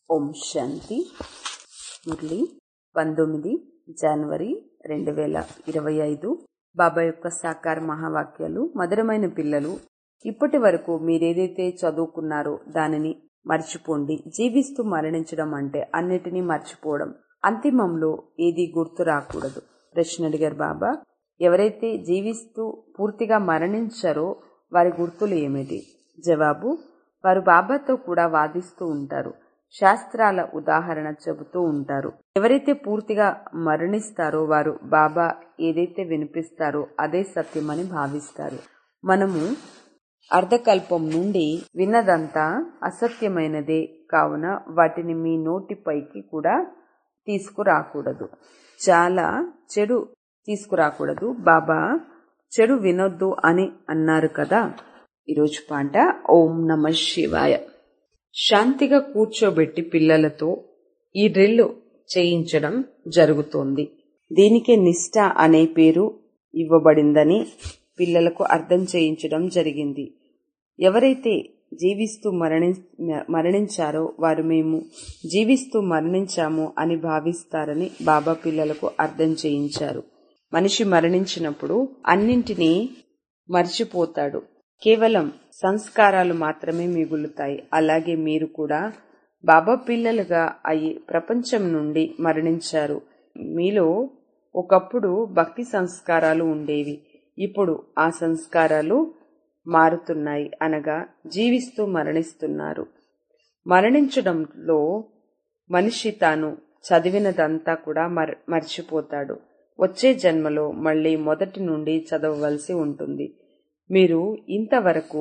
ఓం శాంతి మురళి పంతొమ్మిది జనవరి రెండు వేల ఇరవై ఐదు బాబా యొక్క సాకార మహావాక్యాలు మధురమైన పిల్లలు ఇప్పటి వరకు మీరేదైతే చదువుకున్నారో దానిని మర్చిపోండి జీవిస్తూ మరణించడం అంటే అన్నిటినీ మర్చిపోవడం అంతిమంలో ఏది గుర్తు రాకూడదు ప్రశ్న అడిగారు బాబా ఎవరైతే జీవిస్తూ పూర్తిగా మరణించారో వారి గుర్తులు ఏమిటి జవాబు వారు బాబాతో కూడా వాదిస్తూ ఉంటారు శాస్త్రాల ఉదాహరణ చెబుతూ ఉంటారు ఎవరైతే పూర్తిగా మరణిస్తారో వారు బాబా ఏదైతే వినిపిస్తారో అదే సత్యమని భావిస్తారు మనము అర్ధకల్పం నుండి విన్నదంతా అసత్యమైనదే కావున వాటిని మీ నోటిపైకి కూడా తీసుకురాకూడదు చాలా చెడు తీసుకురాకూడదు బాబా చెడు వినొద్దు అని అన్నారు కదా ఈరోజు పాట ఓం నమ శివాయ శాంతిగా కూర్చోబెట్టి పిల్లలతో ఈ డ్రిల్ చేయించడం జరుగుతోంది దీనికే నిష్ఠ అనే పేరు ఇవ్వబడిందని పిల్లలకు అర్థం చేయించడం జరిగింది ఎవరైతే జీవిస్తూ మరణి మరణించారో వారు మేము జీవిస్తూ మరణించాము అని భావిస్తారని బాబా పిల్లలకు అర్థం చేయించారు మనిషి మరణించినప్పుడు అన్నింటినీ మర్చిపోతాడు కేవలం సంస్కారాలు మాత్రమే మిగులుతాయి అలాగే మీరు కూడా బాబా పిల్లలుగా అయి ప్రపంచం నుండి మరణించారు మీలో ఒకప్పుడు భక్తి సంస్కారాలు ఉండేవి ఇప్పుడు ఆ సంస్కారాలు మారుతున్నాయి అనగా జీవిస్తూ మరణిస్తున్నారు మరణించడంలో మనిషి తాను చదివినదంతా కూడా మర్ మర్చిపోతాడు వచ్చే జన్మలో మళ్ళీ మొదటి నుండి చదవవలసి ఉంటుంది మీరు ఇంతవరకు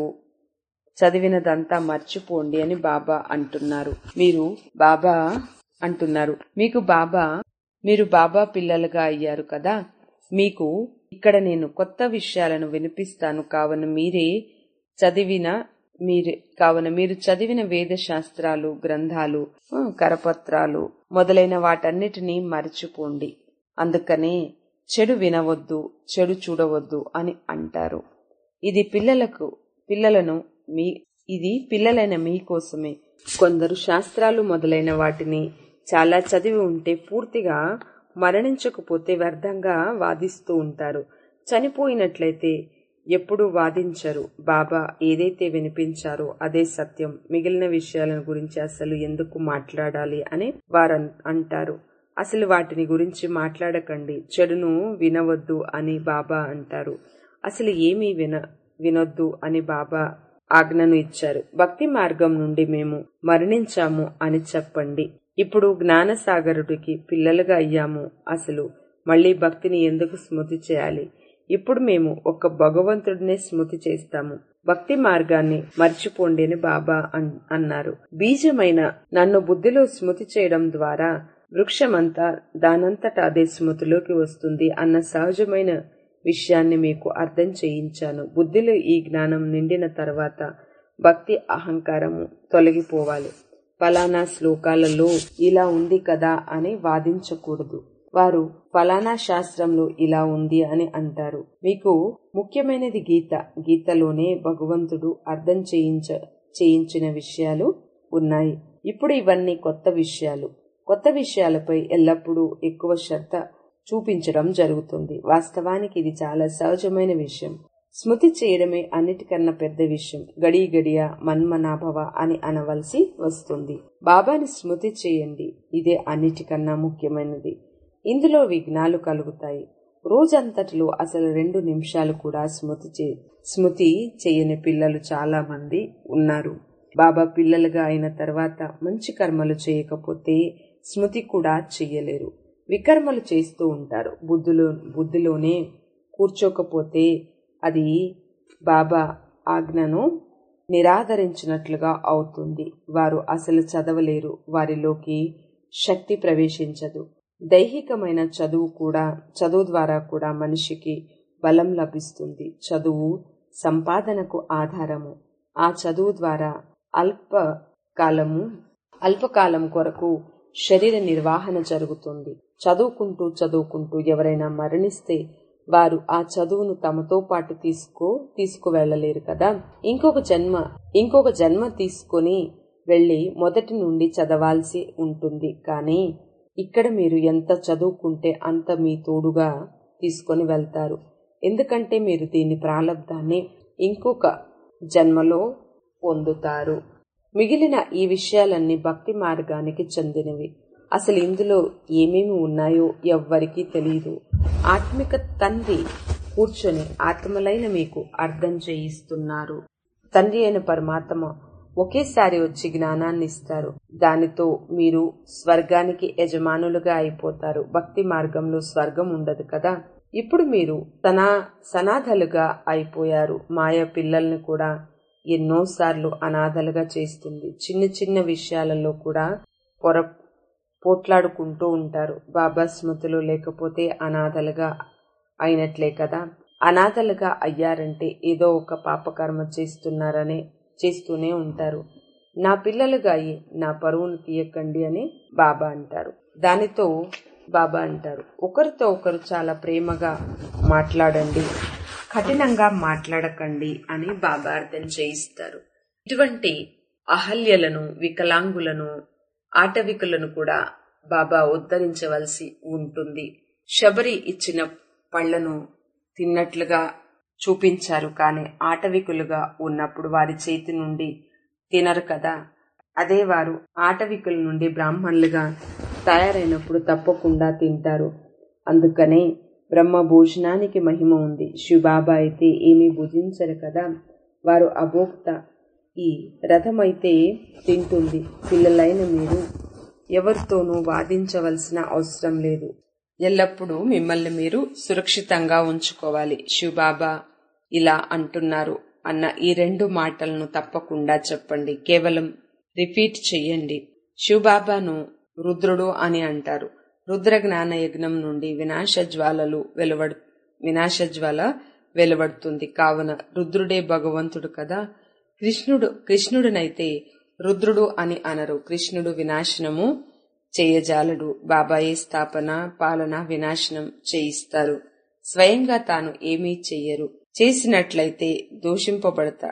చదివినదంతా మర్చిపోండి అని బాబా అంటున్నారు మీరు బాబా అంటున్నారు మీకు బాబా మీరు బాబా పిల్లలుగా అయ్యారు కదా మీకు ఇక్కడ నేను కొత్త విషయాలను వినిపిస్తాను కావున మీరే చదివిన మీరే కావున మీరు చదివిన వేద శాస్త్రాలు గ్రంథాలు కరపత్రాలు మొదలైన వాటన్నిటినీ మర్చిపోండి అందుకనే చెడు వినవద్దు చెడు చూడవద్దు అని అంటారు ఇది పిల్లలకు పిల్లలను మీ ఇది పిల్లలైన మీకోసమే కొందరు శాస్త్రాలు మొదలైన వాటిని చాలా చదివి ఉంటే పూర్తిగా మరణించకపోతే వ్యర్థంగా వాదిస్తూ ఉంటారు చనిపోయినట్లయితే ఎప్పుడూ వాదించరు బాబా ఏదైతే వినిపించారో అదే సత్యం మిగిలిన విషయాలను గురించి అసలు ఎందుకు మాట్లాడాలి అని వారు అంటారు అసలు వాటిని గురించి మాట్లాడకండి చెడును వినవద్దు అని బాబా అంటారు అసలు ఏమీ విన వినొద్దు అని బాబా ఆజ్ఞను ఇచ్చారు భక్తి మార్గం నుండి మేము మరణించాము అని చెప్పండి ఇప్పుడు జ్ఞానసాగరుడికి పిల్లలుగా అయ్యాము అసలు మళ్ళీ భక్తిని ఎందుకు స్మృతి చేయాలి ఇప్పుడు మేము ఒక భగవంతుడినే స్మృతి చేస్తాము భక్తి మార్గాన్ని మర్చిపోండి అని బాబా అన్నారు బీజమైన నన్ను బుద్ధిలో స్మృతి చేయడం ద్వారా వృక్షమంతా దానంతట అదే స్మృతిలోకి వస్తుంది అన్న సహజమైన విషయాన్ని మీకు అర్థం చేయించాను బుద్ధిలో ఈ జ్ఞానం నిండిన తర్వాత భక్తి అహంకారము తొలగిపోవాలి ఫలానా శ్లోకాలలో ఇలా ఉంది కదా అని వాదించకూడదు వారు ఫలానా శాస్త్రంలో ఇలా ఉంది అని అంటారు మీకు ముఖ్యమైనది గీత గీతలోనే భగవంతుడు అర్థం చేయించ చేయించిన విషయాలు ఉన్నాయి ఇప్పుడు ఇవన్నీ కొత్త విషయాలు కొత్త విషయాలపై ఎల్లప్పుడూ ఎక్కువ శ్రద్ధ చూపించడం జరుగుతుంది వాస్తవానికి ఇది చాలా సహజమైన విషయం స్మృతి చేయడమే అన్నిటికన్నా పెద్ద విషయం గడి గడియ మన్మనాభవ అని అనవలసి వస్తుంది బాబాని స్మృతి చేయండి ఇదే అన్నిటికన్నా ముఖ్యమైనది ఇందులో విఘ్నాలు కలుగుతాయి రోజంతటిలో అసలు రెండు నిమిషాలు కూడా స్మృతి చే స్మృతి చేయని పిల్లలు చాలా మంది ఉన్నారు బాబా పిల్లలుగా అయిన తర్వాత మంచి కర్మలు చేయకపోతే స్మృతి కూడా చెయ్యలేరు వికర్మలు చేస్తూ ఉంటారు బుద్ధిలో బుద్ధిలోనే కూర్చోకపోతే అది బాబా ఆజ్ఞను నిరాదరించినట్లుగా అవుతుంది వారు అసలు చదవలేరు వారిలోకి శక్తి ప్రవేశించదు దైహికమైన చదువు కూడా చదువు ద్వారా కూడా మనిషికి బలం లభిస్తుంది చదువు సంపాదనకు ఆధారము ఆ చదువు ద్వారా అల్ప కాలము అల్పకాలం కొరకు శరీర నిర్వహణ జరుగుతుంది చదువుకుంటూ చదువుకుంటూ ఎవరైనా మరణిస్తే వారు ఆ చదువును తమతో పాటు తీసుకో తీసుకువెళ్ళలేరు కదా ఇంకొక జన్మ ఇంకొక జన్మ తీసుకొని వెళ్ళి మొదటి నుండి చదవాల్సి ఉంటుంది కానీ ఇక్కడ మీరు ఎంత చదువుకుంటే అంత మీ తోడుగా తీసుకొని వెళ్తారు ఎందుకంటే మీరు దీని ప్రారంధాన్ని ఇంకొక జన్మలో పొందుతారు మిగిలిన ఈ విషయాలన్నీ భక్తి మార్గానికి చెందినవి అసలు ఇందులో ఏమేమి ఉన్నాయో ఎవ్వరికీ తెలియదు ఆత్మిక తండ్రి కూర్చొని ఆత్మలైన మీకు అర్థం చేయిస్తున్నారు తండ్రి అయిన పరమాత్మ ఒకేసారి వచ్చి జ్ఞానాన్ని ఇస్తారు దానితో మీరు స్వర్గానికి యజమానులుగా అయిపోతారు భక్తి మార్గంలో స్వర్గం ఉండదు కదా ఇప్పుడు మీరు సనా సనాథలుగా అయిపోయారు మాయ పిల్లల్ని కూడా ఎన్నోసార్లు అనాథలుగా చేస్తుంది చిన్న చిన్న విషయాలలో కూడా పొర పోట్లాడుకుంటూ ఉంటారు బాబా స్మృతులు లేకపోతే అనాథలుగా అయినట్లే కదా అనాథలుగా అయ్యారంటే ఏదో ఒక పాపకర్మ చేస్తున్నారనే చేస్తూనే ఉంటారు నా పిల్లలుగా అయ్యి నా పరువును తీయకండి అని బాబా అంటారు దానితో బాబా అంటారు ఒకరితో ఒకరు చాలా ప్రేమగా మాట్లాడండి కఠినంగా మాట్లాడకండి అని బాబా అర్థం చేయిస్తారు ఇటువంటి అహల్యలను వికలాంగులను ఆటవికులను కూడా బాబా ఉద్ధరించవలసి ఉంటుంది శబరి ఇచ్చిన పళ్లను తిన్నట్లుగా చూపించారు కానీ ఆటవికులుగా ఉన్నప్పుడు వారి చేతి నుండి తినరు కదా అదే వారు ఆటవికుల నుండి బ్రాహ్మణులుగా తయారైనప్పుడు తప్పకుండా తింటారు అందుకనే బ్రహ్మ భోజనానికి మహిమ ఉంది శివబాబా అయితే ఏమీ భుజించరు కదా వారు అభోక్త ఈ రథమైతే తింటుంది పిల్లలైన మీరు ఎవరితోనూ వాదించవలసిన అవసరం లేదు ఎల్లప్పుడూ మిమ్మల్ని మీరు సురక్షితంగా ఉంచుకోవాలి శివబాబా ఇలా అంటున్నారు అన్న ఈ రెండు మాటలను తప్పకుండా చెప్పండి కేవలం రిపీట్ చెయ్యండి శివబాబాను రుద్రుడు అని అంటారు రుద్ర జ్ఞాన యజ్ఞం నుండి వినాశ జ్వాలలు వెలువడు వినాశ జ్వాల వెలువడుతుంది కావున రుద్రుడే భగవంతుడు కదా కృష్ణుడు కృష్ణుడినైతే రుద్రుడు అని అనరు కృష్ణుడు వినాశనము చేయజాలడు బాబాయే స్థాపన పాలన వినాశనం చేయిస్తారు స్వయంగా తాను ఏమీ చెయ్యరు చేసినట్లయితే దోషింపబడతా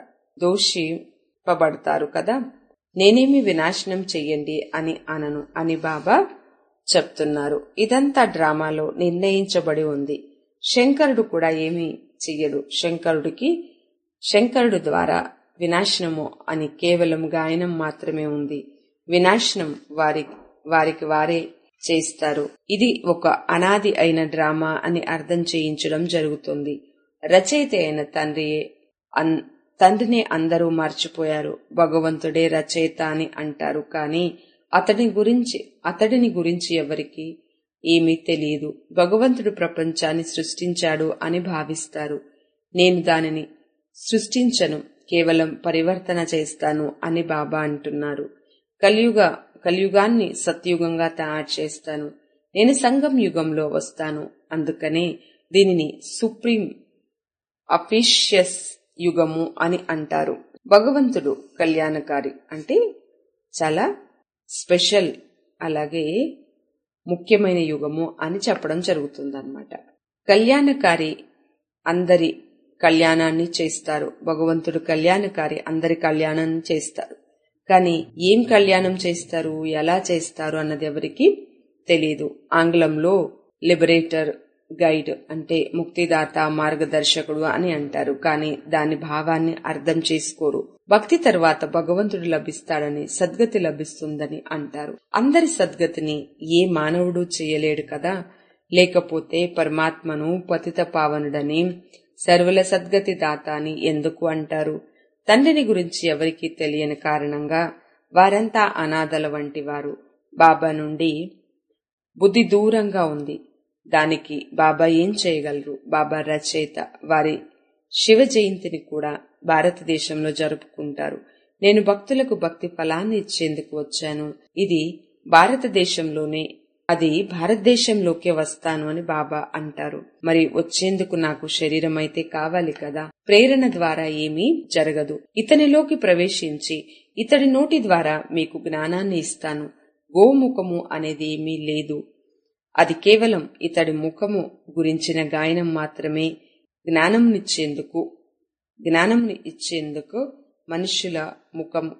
దోషింపబడతారు కదా నేనేమి వినాశనం చెయ్యండి అని అనను అని బాబా చెప్తున్నారు ఇదంతా డ్రామాలో నిర్ణయించబడి ఉంది శంకరుడు కూడా ఏమీ చెయ్యడు శంకరుడికి శంకరుడు ద్వారా వినాశనము అని కేవలం గాయనం మాత్రమే ఉంది వినాశనం వారి వారికి వారే చేస్తారు ఇది ఒక అనాది అయిన డ్రామా అని అర్థం చేయించడం జరుగుతుంది రచయిత అయిన తండ్రియే అన్ తండ్రిని అందరూ మర్చిపోయారు భగవంతుడే రచయిత అని అంటారు కానీ అతని గురించి అతడిని గురించి ఎవరికి ఏమీ తెలియదు భగవంతుడు ప్రపంచాన్ని సృష్టించాడు అని భావిస్తారు నేను దానిని సృష్టించను కేవలం పరివర్తన చేస్తాను అని బాబా అంటున్నారు కలియుగ కలియుగాన్ని సత్యుగంగా తయారు చేస్తాను నేను సంగం యుగంలో వస్తాను అందుకనే దీనిని సుప్రీం అఫీషియస్ యుగము అని అంటారు భగవంతుడు కళ్యాణకారి అంటే చాలా స్పెషల్ అలాగే ముఖ్యమైన యుగము అని చెప్పడం జరుగుతుందన్నమాట కళ్యాణకారి అందరి కళ్యాణాన్ని చేస్తారు భగవంతుడు కళ్యాణకారి అందరి కళ్యాణాన్ని చేస్తారు కానీ ఏం కళ్యాణం చేస్తారు ఎలా చేస్తారు అన్నది ఎవరికి తెలియదు ఆంగ్లంలో లిబరేటర్ గైడ్ అంటే ముక్తిదాత మార్గదర్శకుడు అని అంటారు కానీ దాని భావాన్ని అర్థం చేసుకోరు భక్తి తర్వాత భగవంతుడు లభిస్తాడని సద్గతి లభిస్తుందని అంటారు అందరి సద్గతిని ఏ మానవుడు చేయలేడు కదా లేకపోతే పరమాత్మను పతిత పావనుడని సర్వుల సద్గతి దాత అని ఎందుకు అంటారు తండ్రిని గురించి ఎవరికీ తెలియని కారణంగా వారంతా అనాథల వంటి వారు బాబా నుండి బుద్ధి దూరంగా ఉంది దానికి బాబా ఏం చేయగలరు బాబా రచయిత వారి శివ జయంతిని కూడా భారతదేశంలో జరుపుకుంటారు నేను భక్తులకు భక్తి ఫలాన్ని ఇచ్చేందుకు వచ్చాను ఇది భారతదేశంలోనే అది భారతదేశంలోకే వస్తాను అని బాబా అంటారు మరి వచ్చేందుకు నాకు శరీరం అయితే కావాలి కదా ప్రేరణ ద్వారా ఏమీ జరగదు ఇతనిలోకి ప్రవేశించి ఇతడి నోటి ద్వారా మీకు జ్ఞానాన్ని ఇస్తాను గోముఖము అనేది ఏమీ లేదు అది కేవలం ఇతడి ముఖము గురించిన గాయనం మాత్రమే జ్ఞానంనిచ్చేందుకు జ్ఞానంని ఇచ్చేందుకు మనుషుల ముఖం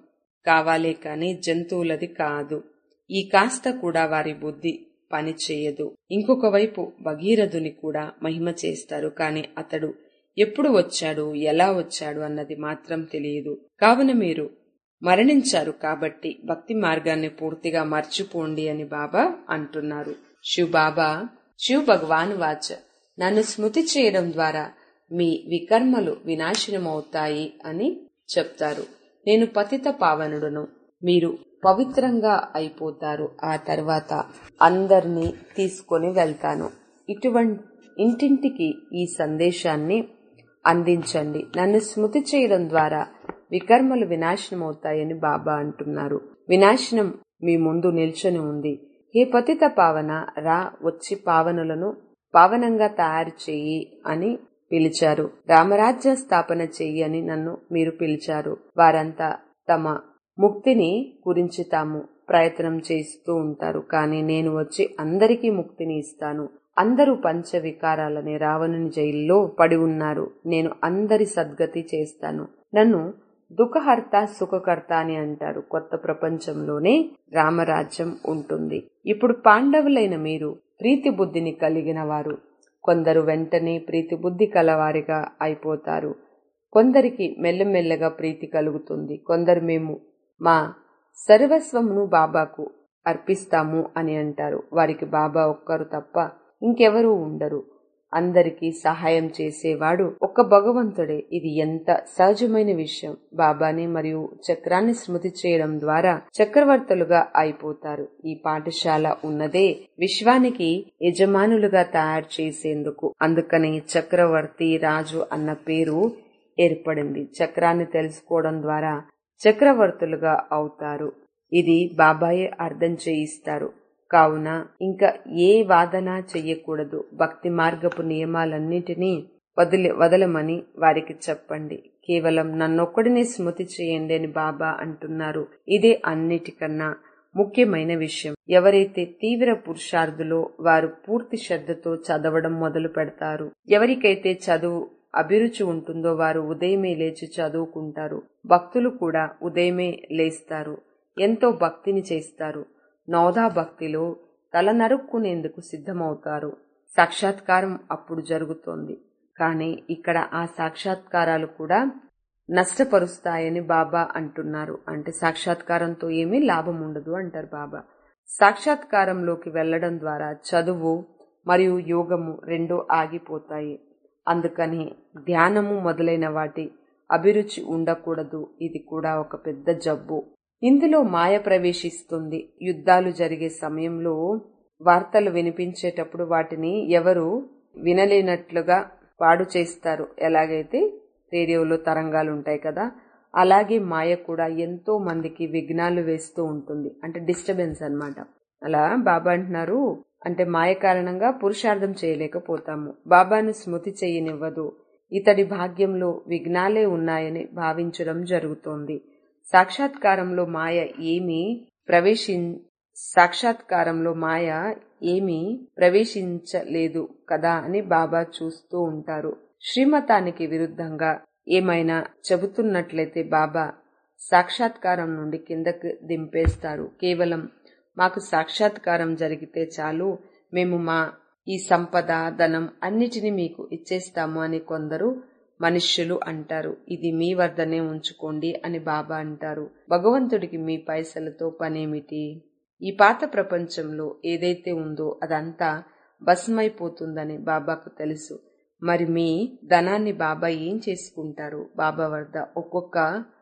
కావాలే కాని జంతువులది కాదు ఈ కాస్త కూడా వారి బుద్ధి పని చేయదు ఇంకొక వైపు భగీరథుని కూడా మహిమ చేస్తారు కాని అతడు ఎప్పుడు వచ్చాడు ఎలా వచ్చాడు అన్నది మాత్రం తెలియదు కావున మీరు మరణించారు కాబట్టి భక్తి మార్గాన్ని పూర్తిగా మర్చిపోండి అని బాబా అంటున్నారు శివ్ బాబా శివ్ భగవాన్ వాచ నన్ను స్మృతి చేయడం ద్వారా మీ వికర్మలు వినాశనమవుతాయి అని చెప్తారు నేను పతిత పావనుడును మీరు పవిత్రంగా అయిపోతారు ఆ తర్వాత అందరినీ తీసుకొని వెళ్తాను ఇటువంటి ఇంటింటికి ఈ సందేశాన్ని అందించండి నన్ను స్మృతి చేయడం ద్వారా వికర్మలు వినాశనమవుతాయని బాబా అంటున్నారు వినాశనం మీ ముందు నిల్చొని ఉంది హే పతిత పావన రా వచ్చి పావనులను పావనంగా తయారు చెయ్యి అని పిలిచారు రామరాజ్య స్థాపన చెయ్యి అని నన్ను మీరు పిలిచారు వారంతా తమ ముక్తిని గురించి తాము ప్రయత్నం చేస్తూ ఉంటారు కానీ నేను వచ్చి అందరికీ ముక్తిని ఇస్తాను అందరూ పంచ వికారాలని రావణుని జైల్లో పడి ఉన్నారు నేను అందరి సద్గతి చేస్తాను నన్ను దుఃఖహర్త సుఖకర్త అని అంటారు కొత్త ప్రపంచంలోనే రామరాజ్యం ఉంటుంది ఇప్పుడు పాండవులైన మీరు ప్రీతి బుద్ధిని కలిగిన వారు కొందరు వెంటనే ప్రీతి బుద్ధి కలవారిగా అయిపోతారు కొందరికి మెల్లమెల్లగా ప్రీతి కలుగుతుంది కొందరు మేము మా సర్వస్వమును బాబాకు అర్పిస్తాము అని అంటారు వారికి బాబా ఒక్కరు తప్ప ఇంకెవరూ ఉండరు అందరికీ సహాయం చేసేవాడు ఒక్క భగవంతుడే ఇది ఎంత సహజమైన విషయం బాబాని మరియు చక్రాన్ని స్మృతి చేయడం ద్వారా చక్రవర్తులుగా అయిపోతారు ఈ పాఠశాల ఉన్నదే విశ్వానికి యజమానులుగా తయారు చేసేందుకు అందుకని చక్రవర్తి రాజు అన్న పేరు ఏర్పడింది చక్రాన్ని తెలుసుకోవడం ద్వారా చక్రవర్తులుగా అవుతారు ఇది బాబాయే అర్థం చేయిస్తారు కావున ఇంకా ఏ వాదన చెయ్యకూడదు భక్తి మార్గపు నియమాలన్నిటినీ వదిలి వదలమని వారికి చెప్పండి కేవలం నన్నొక్కడిని స్మృతి చేయండి అని బాబా అంటున్నారు ఇదే అన్నిటికన్నా ముఖ్యమైన విషయం ఎవరైతే తీవ్ర పురుషార్థులో వారు పూర్తి శ్రద్ధతో చదవడం మొదలు పెడతారు ఎవరికైతే చదువు అభిరుచి ఉంటుందో వారు ఉదయమే లేచి చదువుకుంటారు భక్తులు కూడా ఉదయమే లేస్తారు ఎంతో భక్తిని చేస్తారు నౌదా భక్తిలో తల నరుక్కునేందుకు సిద్ధమవుతారు సాక్షాత్కారం అప్పుడు జరుగుతోంది కానీ ఇక్కడ ఆ సాక్షాత్కారాలు కూడా నష్టపరుస్తాయని బాబా అంటున్నారు అంటే సాక్షాత్కారంతో ఏమీ లాభం ఉండదు అంటారు బాబా సాక్షాత్కారంలోకి వెళ్లడం ద్వారా చదువు మరియు యోగము రెండూ ఆగిపోతాయి అందుకని ధ్యానము మొదలైన వాటి అభిరుచి ఉండకూడదు ఇది కూడా ఒక పెద్ద జబ్బు ఇందులో మాయ ప్రవేశిస్తుంది యుద్ధాలు జరిగే సమయంలో వార్తలు వినిపించేటప్పుడు వాటిని ఎవరు వినలేనట్లుగా పాడు చేస్తారు ఎలాగైతే రేడియోలో తరంగాలు ఉంటాయి కదా అలాగే మాయ కూడా ఎంతో మందికి విఘ్నాలు వేస్తూ ఉంటుంది అంటే డిస్టర్బెన్స్ అన్నమాట అలా బాబా అంటున్నారు అంటే మాయ కారణంగా పురుషార్థం చేయలేకపోతాము బాబాను స్మృతి చేయనివ్వదు ఇతడి భాగ్యంలో విఘ్నాలే ఉన్నాయని భావించడం జరుగుతోంది సాక్షాత్కారంలో మాయ ఏమి ప్రవేశి సాక్షాత్కారంలో మాయ ఏమీ ప్రవేశించలేదు కదా అని బాబా చూస్తూ ఉంటారు శ్రీమతానికి విరుద్ధంగా ఏమైనా చెబుతున్నట్లయితే బాబా సాక్షాత్కారం నుండి కిందకు దింపేస్తారు కేవలం మాకు సాక్షాత్కారం జరిగితే చాలు మేము మా ఈ సంపద ధనం అన్నిటినీ మీకు ఇచ్చేస్తాము అని కొందరు మనుష్యులు అంటారు ఇది మీ వద్దనే ఉంచుకోండి అని బాబా అంటారు భగవంతుడికి మీ పైసలతో పనేమిటి ఈ పాత ప్రపంచంలో ఏదైతే ఉందో అదంతా భస్మైపోతుందని బాబాకు తెలుసు మరి మీ ధనాన్ని బాబా ఏం చేసుకుంటారు బాబా వద్ద ఒక్కొక్క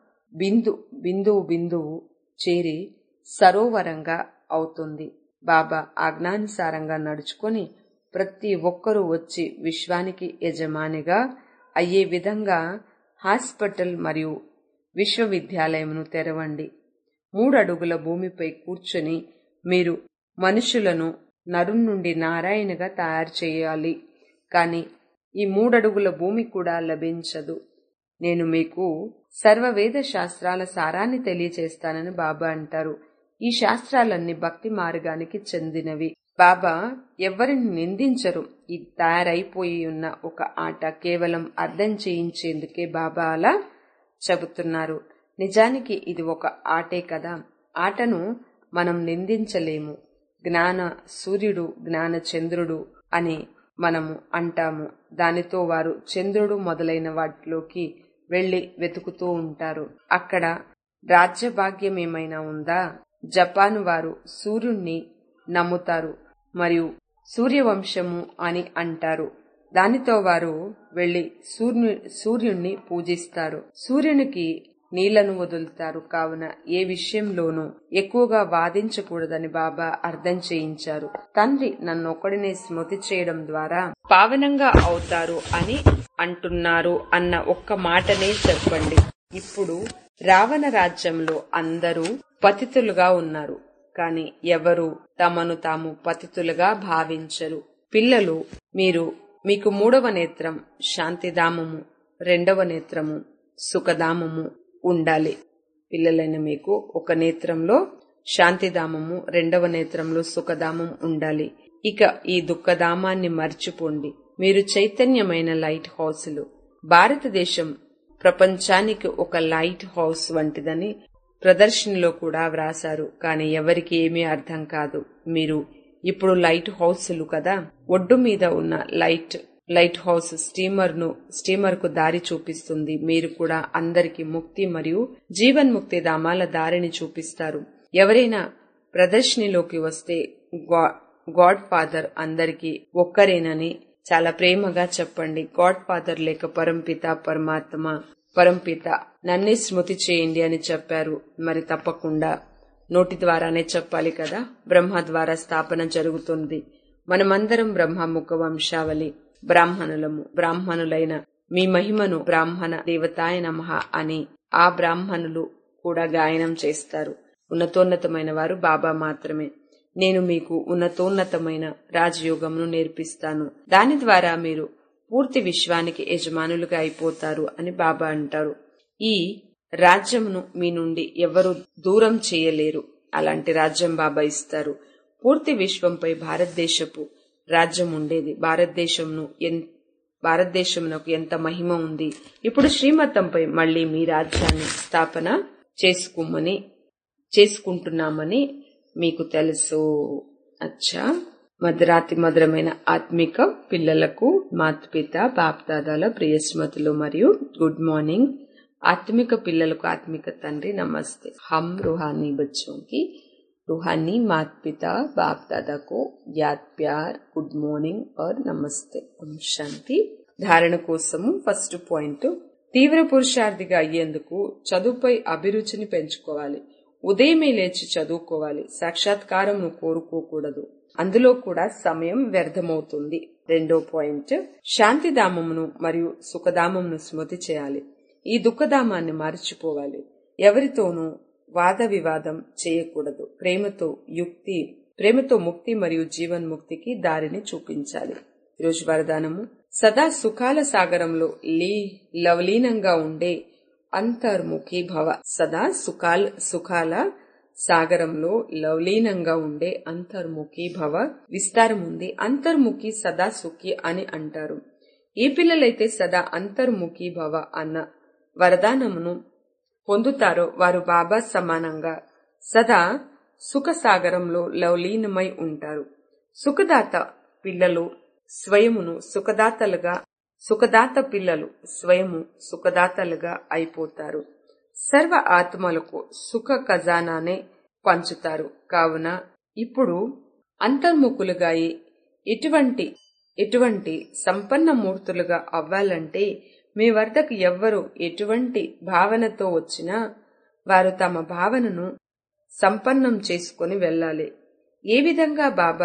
బిందు బిందువు బిందువు చేరి సరోవరంగా అవుతుంది బాబా ఆజ్ఞానుసారంగా నడుచుకొని ప్రతి ఒక్కరూ వచ్చి విశ్వానికి యజమానిగా అయ్యే విధంగా హాస్పిటల్ మరియు విశ్వవిద్యాలయమును తెరవండి మూడు అడుగుల భూమిపై కూర్చొని మీరు మనుషులను నరు నుండి నారాయణగా తయారు చేయాలి కానీ ఈ మూడడుగుల భూమి కూడా లభించదు నేను మీకు సర్వవేద శాస్త్రాల సారాన్ని తెలియచేస్తానని బాబా అంటారు ఈ శాస్త్రాలన్నీ భక్తి మార్గానికి చెందినవి బాబా ఎవరిని నిందించరు ఇది తయారైపోయి ఉన్న ఒక ఆట కేవలం అర్థం చేయించేందుకే బాబా అలా చెబుతున్నారు నిజానికి ఇది ఒక ఆటే కదా ఆటను మనం నిందించలేము జ్ఞాన సూర్యుడు జ్ఞాన చంద్రుడు అని మనము అంటాము దానితో వారు చంద్రుడు మొదలైన వాటిలోకి వెళ్లి వెతుకుతూ ఉంటారు అక్కడ రాజ్యభాగ్యం ఏమైనా ఉందా జపాన్ వారు సూర్యుణ్ణి నమ్ముతారు మరియు సూర్యవంశము అని అంటారు దానితో వారు వెళ్లి సూర్యు సూర్యుణ్ణి పూజిస్తారు సూర్యునికి నీళ్లను వదులుతారు కావున ఏ విషయంలోనూ ఎక్కువగా వాదించకూడదని బాబా అర్థం చేయించారు తండ్రి నన్నొక్కడినే స్మృతి చేయడం ద్వారా పావనంగా అవుతారు అని అంటున్నారు అన్న ఒక్క మాటనే చెప్పండి ఇప్పుడు రావణ రాజ్యంలో అందరూ పతితులుగా ఉన్నారు కాని ఎవరు తమను తాము పతితులుగా భావించరు పిల్లలు మీరు మీకు మూడవ నేత్రం శాంతిధామము రెండవ నేత్రము సుఖధామము ఉండాలి పిల్లలైన మీకు ఒక నేత్రంలో శాంతిధామము రెండవ నేత్రంలో సుఖధామం ఉండాలి ఇక ఈ దుఃఖధామాన్ని మర్చిపోండి మీరు చైతన్యమైన లైట్ హౌస్లు భారతదేశం ప్రపంచానికి ఒక లైట్ హౌస్ వంటిదని ప్రదర్శనలో కూడా వ్రాశారు కానీ ఎవరికి ఏమీ అర్థం కాదు మీరు ఇప్పుడు లైట్ హౌస్లు కదా ఒడ్డు మీద ఉన్న లైట్ లైట్ హౌస్ స్టీమర్ ను స్టీమర్ కు దారి చూపిస్తుంది మీరు కూడా అందరికి ముక్తి మరియు జీవన్ముక్తి ధామాల దారిని చూపిస్తారు ఎవరైనా ప్రదర్శనలోకి వస్తే గాడ్ ఫాదర్ అందరికి ఒక్కరేనని చాలా ప్రేమగా చెప్పండి గాడ్ ఫాదర్ లేక పరంపిత పరమాత్మ పరంపిత నన్నే స్మృతి చేయండి అని చెప్పారు మరి తప్పకుండా నోటి ద్వారానే చెప్పాలి కదా బ్రహ్మ ద్వారా స్థాపన జరుగుతుంది మనమందరం బ్రహ్మ ముఖ వంశావళి బ్రాహ్మణులము బ్రాహ్మణులైన మీ మహిమను బ్రాహ్మణ దేవతాయ నమః అని ఆ బ్రాహ్మణులు కూడా గాయనం చేస్తారు ఉన్నతోన్నతమైన వారు బాబా మాత్రమే నేను మీకు ఉన్నతోన్నతమైన రాజయోగంను నేర్పిస్తాను దాని ద్వారా మీరు పూర్తి విశ్వానికి యజమానులుగా అయిపోతారు అని బాబా అంటారు ఈ రాజ్యమును మీ నుండి ఎవరు దూరం చేయలేరు అలాంటి రాజ్యం బాబా ఇస్తారు పూర్తి విశ్వంపై భారతదేశపు రాజ్యం ఉండేది భారతదేశంను భారతదేశంకు ఎంత మహిమ ఉంది ఇప్పుడు శ్రీమతంపై మళ్లీ మీ రాజ్యాన్ని స్థాపన చేసుకోమని చేసుకుంటున్నామని మీకు తెలుసు అచ్చా మధురాతి మధురమైన ఆత్మిక పిల్లలకు మాతృపిత బాప్దాదాల ప్రియస్మతులు మరియు గుడ్ మార్నింగ్ ఆత్మిక పిల్లలకు ఆత్మిక తండ్రి నమస్తే హమ్ రుహానీ బచ్చోं की रूहानी माता पिता बाप दादा को याद प्यार గుడ్ మార్నింగ్ और నమస్తే ఓం శాంతి ధారణ కోసము ఫస్ట్ పాయింట్ తీవ్ర పురుషార్థిగా అయ్యేందుకు చదువుపై అభిరుచిని పెంచుకోవాలి ఉదయమే లేచి చదువుకోవాలి సాక్షాత్కారంను కోరుకోకూడదు అందులో కూడా సమయం వ్యర్థమవుతుంది రెండో పాయింట్ శాంతిధామమును మరియు సుఖధామమును స్మృతి చేయాలి ఈ దుఃఖధామాన్ని మరచిపోవాలి ఎవరితోనూ వాద వివాదం చేయకూడదు ప్రేమతో యుక్తి ప్రేమతో ముక్తి మరియు జీవన్ముక్తికి దారిని చూపించాలి ఈరోజు వరదానము సదా సుఖాల సాగరంలో లీ లవలీనంగా ఉండే అంతర్ముఖి భవ సదా సుఖాల సుఖాల సాగరంలో లవలీనంగా ఉండే అంతర్ముఖి భవ విస్తారం ఉంది అంతర్ముఖి సదా సుఖి అని అంటారు ఏ పిల్లలైతే సదా అంతర్ముఖి భవ అన్న వరదానమును పొందుతారో వారు బాబా సమానంగా సదా సుఖ సాగరంలో లవలీనమై ఉంటారు సుఖదాత పిల్లలు స్వయమును సుఖదాతలుగా సుఖదాత పిల్లలు స్వయము సుఖదాతలుగా అయిపోతారు సర్వ ఆత్మలకు సుఖ ఖజానానే పంచుతారు కావున ఇప్పుడు అంతర్ముఖులుగా ఎటువంటి ఎటువంటి సంపన్న మూర్తులుగా అవ్వాలంటే మీ వద్దకు ఎవ్వరు ఎటువంటి భావనతో వచ్చినా వారు తమ భావనను సంపన్నం చేసుకుని వెళ్ళాలి ఏ విధంగా బాబా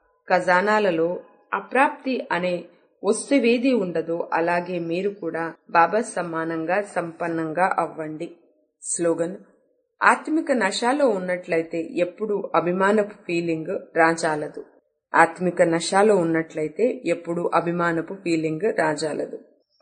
ఖజానాలలో అప్రాప్తి అనే వస్తువేది ఉండదో అలాగే మీరు కూడా బాబా సమానంగా సంపన్నంగా అవ్వండి స్లోగన్ ఆత్మిక నశాలో ఉన్నట్లయితే ఎప్పుడు అభిమానపు ఫీలింగ్ రాజాలదు ఆత్మిక నశాలో ఉన్నట్లయితే ఎప్పుడు అభిమానపు ఫీలింగ్ రాజాలదు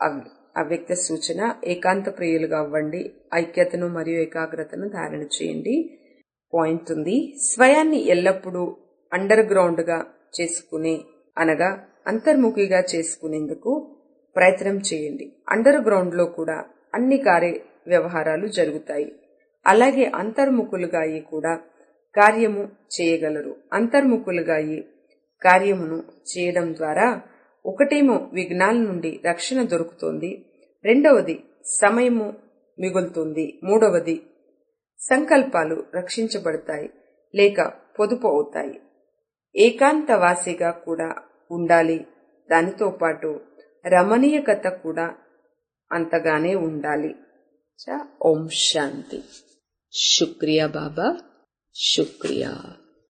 అవ్యక్త సూచన ఏకాంత ప్రియులుగా అవ్వండి ఐక్యతను మరియు ఏకాగ్రతను ధారణ చేయండి పాయింట్ ఉంది స్వయాన్ని ఎల్లప్పుడూ అండర్ గ్రౌండ్ గా చేసుకునే అనగా అంతర్ముఖిగా చేసుకునేందుకు ప్రయత్నం చేయండి అండర్ గ్రౌండ్ లో కూడా అన్ని కార్య వ్యవహారాలు జరుగుతాయి అలాగే అంతర్ముఖులుగా అయి కూడా కార్యము చేయగలరు అంతర్ముఖులుగా అయి కార్యమును చేయడం ద్వారా ఒకటేమో విఘ్నాల నుండి రక్షణ దొరుకుతుంది రెండవది సమయము మిగులుతుంది మూడవది సంకల్పాలు రక్షించబడతాయి లేక పొదుపు అవుతాయి ఏకాంతవాసిగా కూడా ఉండాలి దానితో పాటు రమణీయకత కూడా అంతగానే ఉండాలి చ ఓం శాంతి శుక్రియా బాబా శుక్రియా